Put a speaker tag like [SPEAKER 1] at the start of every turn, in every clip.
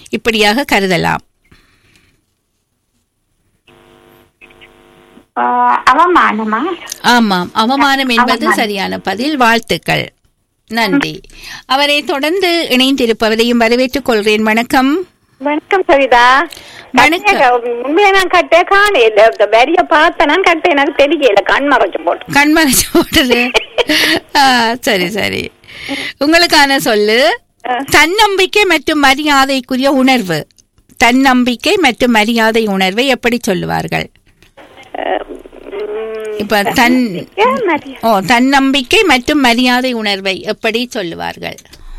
[SPEAKER 1] இப்படியாக கருதலாம்
[SPEAKER 2] ஆஹ் அவமானமா
[SPEAKER 1] ஆமாம் அவமானம் என்பது சரியான பதில் வாழ்த்துக்கள் நன்றி அவரை தொடர்ந்து இணைந்திருப்பவரையும் வரவேற்றுக் கொள்கிறேன் வணக்கம்
[SPEAKER 2] வணக்கம் சவிதா
[SPEAKER 1] வணக்கம்.
[SPEAKER 2] உண்மையா நான் கட்டே காணையில இந்த வரிய பார்த்தேன் நான் கட்ட எனக்கு தெரியல கண் மறைச்சு போட்டு
[SPEAKER 1] கண்மறைச்சு போட்டது ஆ, சரி சரி உங்களுக்கான சொல்லு தன்னம்பிக்கை மற்றும் மரியாதைக்குரிய உணர்வு தன்னம்பிக்கை மற்றும் மரியாதை உணர்வை எப்படி சொல்லுவார்கள் இப்ப தன்
[SPEAKER 2] ஏன் மரியா
[SPEAKER 1] ஓ தன்னம்பிக்கை மற்றும் மரியாதை உணர்வை எப்படி சொல்லுவார்கள்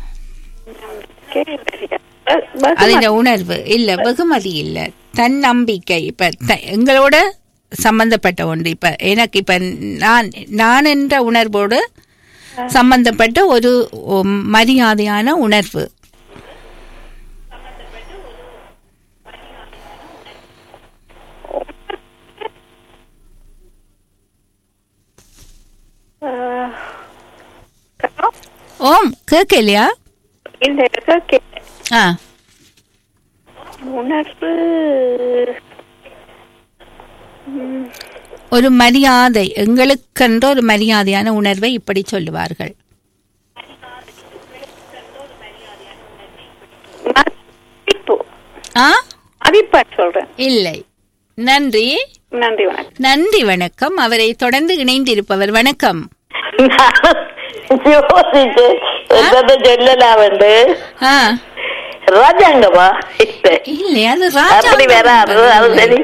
[SPEAKER 1] அதின உணர்வு இல்ல வெகுமதி இல்ல தன்னம்பிக்கை இப்ப த- எங்களோட சம்பந்தப்பட்ட ஒன்று இப்ப எனக்கு இப்ப நான் நான் என்ற உணர்வோடு சம்பந்தப்பட்ட ஒரு உம், மரியாதையான உணர்வு ஓம் கேட்கலையா
[SPEAKER 2] இல்ல கேட்க
[SPEAKER 1] ஆ
[SPEAKER 2] உணர்வு
[SPEAKER 1] ஒரு மரியாதை எங்களுக்கென்ற ஒரு மரியாதையான உணர்வை இப்படி சொல்லுவார்கள்
[SPEAKER 2] மதிப்பு
[SPEAKER 1] ஆ
[SPEAKER 2] மதிப்பாட் சொல்றேன்
[SPEAKER 1] இல்லை நன்றி
[SPEAKER 2] நன்றி வணக்கம்
[SPEAKER 1] நன்றி வணக்கம் அவரை தொடர்ந்து இணைந்திருப்பவர் வணக்கம்
[SPEAKER 3] யோசிச்சு என்னது சொல்லலாம் வந்து
[SPEAKER 1] ஆ
[SPEAKER 3] ராஜாங்கமா
[SPEAKER 1] இல்லை அது ராஜா
[SPEAKER 3] அப்படி வராது அது சரி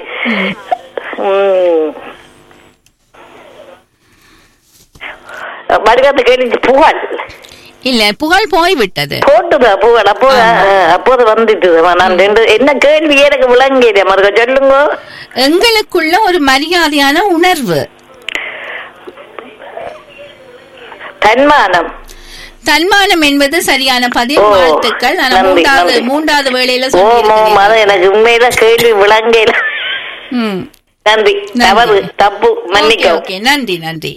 [SPEAKER 3] மறுகாத்த கேள்வி புகழ்
[SPEAKER 1] இல்ல புகழ் போய்விட்டது
[SPEAKER 3] போட்டுதா புகழ் அப்போ அப்போது வந்துட்டு நான் ரெண்டு என்ன கேள்வி எனக்கு விளங்கியது மறுக்க சொல்லுங்க
[SPEAKER 1] எங்களுக்குள்ள ஒரு மரியாதையான உணர்வு
[SPEAKER 3] தன்மானம்
[SPEAKER 1] தன்மானம் என்பது சரியான பதில்
[SPEAKER 3] ஓ,
[SPEAKER 1] வாழ்த்துக்கள் ஆனா
[SPEAKER 3] நன்றி,
[SPEAKER 1] மூன்றாவது
[SPEAKER 3] நன்றி.
[SPEAKER 1] மூன்றாவது வேளையில
[SPEAKER 3] ஓ
[SPEAKER 1] சொல்லி
[SPEAKER 3] அது எனக்கு உண்மையில கேள்வி விளங்கல
[SPEAKER 1] ம்
[SPEAKER 3] நன்றி
[SPEAKER 1] நன்றி.
[SPEAKER 3] தவறு தப்பு
[SPEAKER 1] ஓகே
[SPEAKER 3] மன்னிக்கவும்
[SPEAKER 1] ஓகே நன்றி நன்றி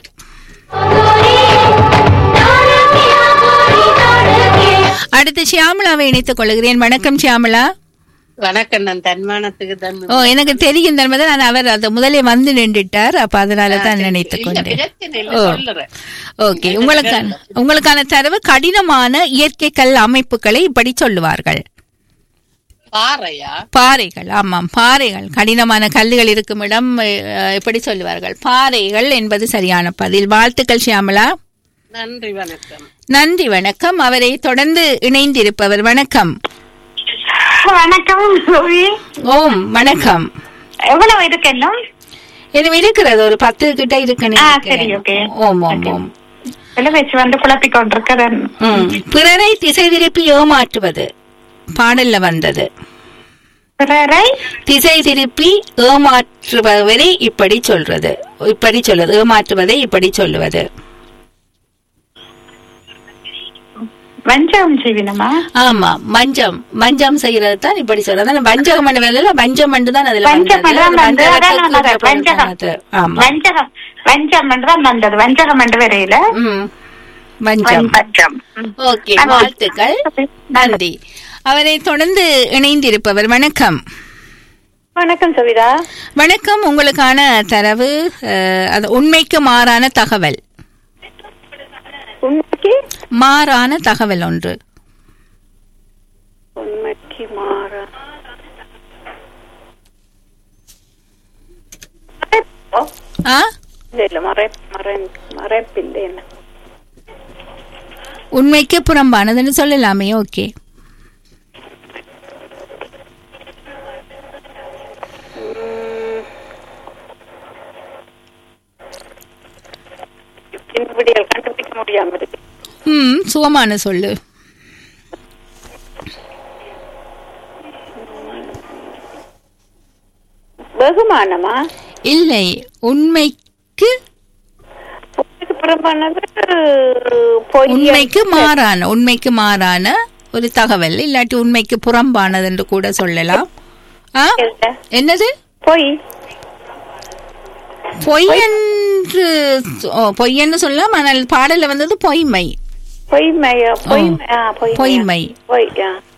[SPEAKER 1] அடுத்து ஷியாமளாவை இணைத்துக் கொள்கிறேன் வணக்கம் ஷியாமளா
[SPEAKER 4] வணக்கம் நான் தன்மானத்துக்கு தான்
[SPEAKER 1] ஓ எனக்கு தெரியும் தன்மதை நான் அவர் அது முதலே வந்து நின்றுட்டார் அப்ப அதனால தான் நினைத்துக்
[SPEAKER 4] இல்ல,
[SPEAKER 1] கொண்டேன்
[SPEAKER 4] பிரச்சனை இல்ல,
[SPEAKER 1] ஓ.
[SPEAKER 4] சொல்லுறேன்.
[SPEAKER 1] ஓகே உங்களுக்கான உங்களுக்கான தரவு கடினமான இயற்கை கல் அமைப்புகளை இப்படி சொல்லுவார்கள்
[SPEAKER 4] பாறையா
[SPEAKER 1] பாறைகள் ஆமாம் பாறைகள் கடினமான கல்லுகள் இருக்கும் இடம் அஹ், எப்படி சொல்லுவார்கள் பாறைகள் என்பது சரியான பதில் வாழ்த்துக்கள் ஷியாமளா
[SPEAKER 4] நன்றி வணக்கம்
[SPEAKER 1] நன்றி வணக்கம் அவரை தொடர்ந்து இணைந்திருப்பவர் வணக்கம்
[SPEAKER 2] வணக்கம் ரவி
[SPEAKER 1] ஓம் வணக்கம்
[SPEAKER 2] எவ்வளவு இருக்கு இன்னும்
[SPEAKER 1] எனக்கு இருக்கிறது ஒரு பத்து கிட்ட இருக்குன்னு
[SPEAKER 2] ஆ,
[SPEAKER 1] நினைக்கிறேன்.
[SPEAKER 2] சரி, ஓகே.
[SPEAKER 1] ஓம் ஓம் ஓம்
[SPEAKER 2] விலை வச்சு வந்து குழப்பிக் கொண்டிருக்கிறேன்
[SPEAKER 1] ம். பிறரை திசை திருப்பி ஏமாற்றுவது பாடல்ல வந்தது
[SPEAKER 2] பிறரை
[SPEAKER 1] திசை திருப்பி ஏமாற்றுபவரை இப்படி சொல்றது இப்படி சொல்வது ஏமாற்றுவதை இப்படி சொல்லுவது
[SPEAKER 2] வஞ்சகம் செய்வினமா
[SPEAKER 1] ஆமா மஞ்சம் மஞ்சம் செய்யறது தான் இப்படி சொல்றது அதான் வஞ்சகம் பண்ண வேலையில வஞ்சம் பண்ணு தான் அதுல
[SPEAKER 2] வஞ்சம்
[SPEAKER 1] வந்தது.
[SPEAKER 2] தான் வந்தது. அதான் நான்
[SPEAKER 1] வஞ்சகத்துக்கு
[SPEAKER 2] சொல்றேன். வஞ்சகம்.
[SPEAKER 1] போனது. ஆமா
[SPEAKER 2] வஞ்சகம் வஞ்சம் தான் வந்தது வஞ்சகம் என்று வரையில
[SPEAKER 1] ம் வஞ்சம்
[SPEAKER 2] வஞ்சம்
[SPEAKER 1] ஓகே வாழ்த்துக்கள் நன்றி அவரை தொடர்ந்து இணைந்திருப்பவர் வணக்கம்
[SPEAKER 2] வணக்கம் சவிதா
[SPEAKER 1] வணக்கம் உங்களுக்கான தரவு அஹ், அது உண்மைக்கு மாறான தகவல்
[SPEAKER 2] உண்மைக்கு
[SPEAKER 1] மாறான தகவல் ஒன்று
[SPEAKER 2] உண்மைக்கு மாற
[SPEAKER 1] ஆ
[SPEAKER 2] இல்ல மறை மறை மறைப்பில்லை என்ன
[SPEAKER 1] உண்மைக்கு புறம்பானதுன்னு சொல்லலாமே ஓகே
[SPEAKER 2] பின்படியால் கண்டுபிடிக்க முடியாம இருக்கு
[SPEAKER 1] ம் சுகமான சொல்லு
[SPEAKER 2] பகுமானமா
[SPEAKER 1] இல்லை உண்மைக்கு
[SPEAKER 2] பொய்க்கு புறம்பானது பொய்
[SPEAKER 1] உண்மைக்கு மாறான உண்மைக்கு மாறான ஒரு தகவல் இல்லாட்டி உண்மைக்கு புறம்பானது என்று கூட சொல்லலாம் ஆ என்னது
[SPEAKER 2] பொய்
[SPEAKER 1] பொய் என்று ஓ, பொய் என்று சொல்லலாம் ஆனால் பாடல்ல வந்தது பொய்மை
[SPEAKER 2] பொய்மையா பொய்மை ஆ, பொய்மையா?
[SPEAKER 1] பொய்மை
[SPEAKER 2] பொய் ஆ.